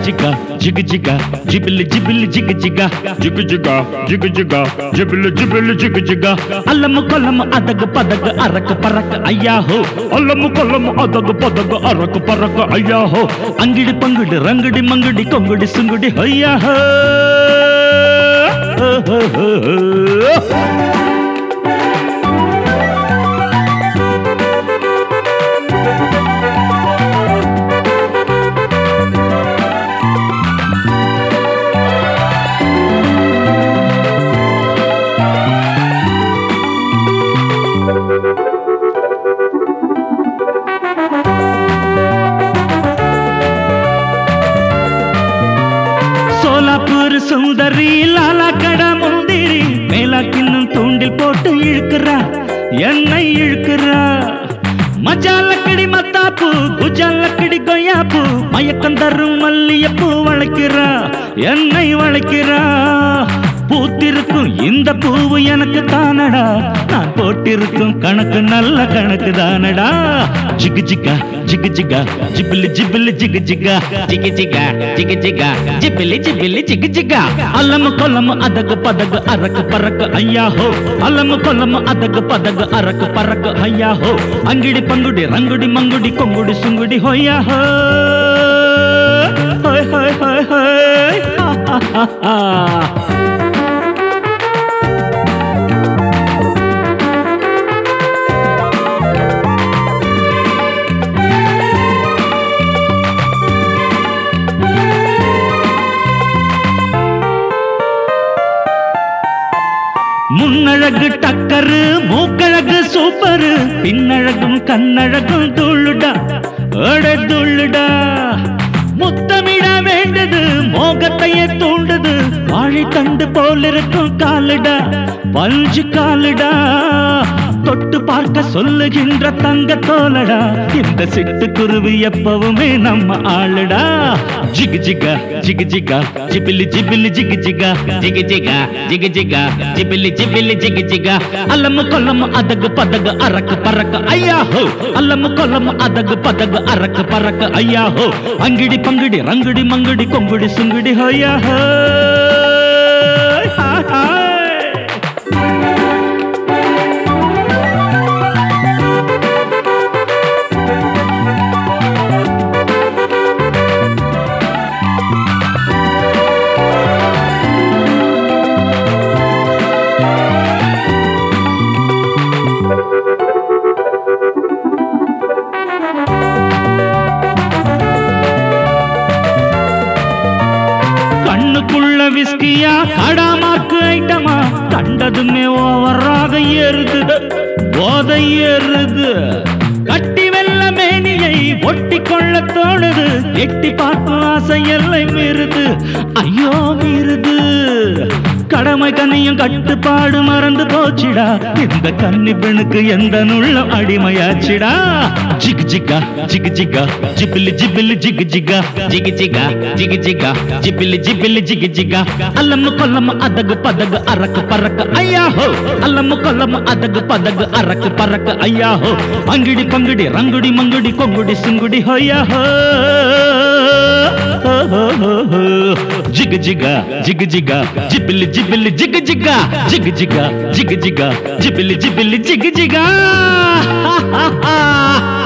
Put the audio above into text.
జిగ జిగ జిగ జిబిలి జిబిలి జిగ జిగ జిగ జిగ జిగ జిగ జిబిలి జిబిలి జిగ జిగ అల్లము కొల్లము అదగ పదగ అరక పరక అయ్యాహో అల్లము కొల్లము అదగ పదగ అరక పరక అయ్యాహో అంగిడి పంగుడి రంగుడి మంగుడి కొంగుడి సుంగుడి అయ్యాహో சோலாப்பூர் சுந்தரி லாலா கடா முந்திரி மேலாக்கின்னும் தூண்டில் போட்டு இழுக்கிறா என்னை இழுக்கிறா மஜாலக்கடி மத்தாப்பூ குஜாலக்கடி கொய்யாப்பூ மயக்கம் தரும் மல்லியப்பூ வளைக்கிறா என்னை வளைக்கிறா பூத்திருக்கும் இந்த பூவு எனக்கு தானடா நான் போட்டிருக்கும் கணக்கு நல்ல கணக்கு தானடா ஜிகு ஜிகா ஜிகு ஜிகா ஜிபிலி ஜிபிலி ஜிகு ஜிகா ஜிகு ஜிகா ஜிகு ஜிகா ஜிபிலி ஜிபிலி ஜிகு ஜிகா అల్లము కొల్లము అదగ పదగ అరక పరక అయ్యాహో అల్లము కొల్లము అదగ పదగ అరక పరక అయ్యాహో అంగిడి పంగుడి రంగుడి మంగుడి కొంగుడి సుంగుడి హోయ్యాహో హోయ్ హోయ్ హోయ్ హోయ్ హా హా హా హా முன்னழகு டக்கரு மூக்கழகு சூப்பரு பின்னழகும் கண்ணழகும் துள்ளுடா அட துள்ளுடா முத்தமிட வேண்டது மோகத்தையே தூண்டுது வாழைத்தண்டு போல் இருக்கும் காலுடா பஞ்சு காலுடா தொட்டு பார்க்க சொல்லுகின்ற தங்க தோலடா இந்த சிட்டுக்குருவி எப்பவுமே நம்ம ஆளுடா ஜிகு ஜிகா ஜிகு ஜிகா ஜிபிலி ஜிபிலி ஜிகு ஜிகா ஜிகு ஜிகா ஜிகு ஜிகா ஜிபிலி ஜிபிலி ஜிகு ஜிகா అల్లము కొల్లము అదగు పదగ అరక పరక అయ్యాహో అల్లము కొల్లము అదగు పదగ అరక పరక అయ్యాహో అంగిడి పంగిడి రంగుడి మంగుడి కొంగుడి సుంగుడి హోయాహో హాయ్ హాయ్ கண்ணுக்குள்ள விஸ்கியா கடாமாக்கு ஐட்டமா கண்டதுமே ஓவராக ஏறுது போதை ஏறுது கட்டி வெள்ள மேனியை ஒட்டி கொள்ள தோணுது எட்டி பார்க்கும் ஆசை எல்லை மீறுது ஐயோ மீறுது கடமை கண்ணியும் கட்டுப்பாடு மறந்து போச்சுடா இந்த கன்னி பெண்ணுக்கு எந்த நுள்ளம் அடிமையாச்சுடா ஜிகு ஜிகா ஜிகு ஜிகா ஜிபிலி ஜிபிலி ஜிகு ஜிகா ஜிகு ஜிகா ஜிகு ஜிகா ஜிபிலி ஜிபிலி ஜிகு ஜிகா అల్లము కొల్లము అదగు పదగు అరకు పరక అయ్యాహో అల్లము కొల్లము అదగు పదగు అరకు పరక అయ్యాహో అంగిడి పంగిడి రంగుడి మంగుడి కొంగుడి సింగుడి హోయాహో జిగ జిగ జిగ జిగ జిబిలి జిబిలి జిగ జిగ జిగ జిగ జిగ జిగ జిబిలి జిబిలి జిగ జిగ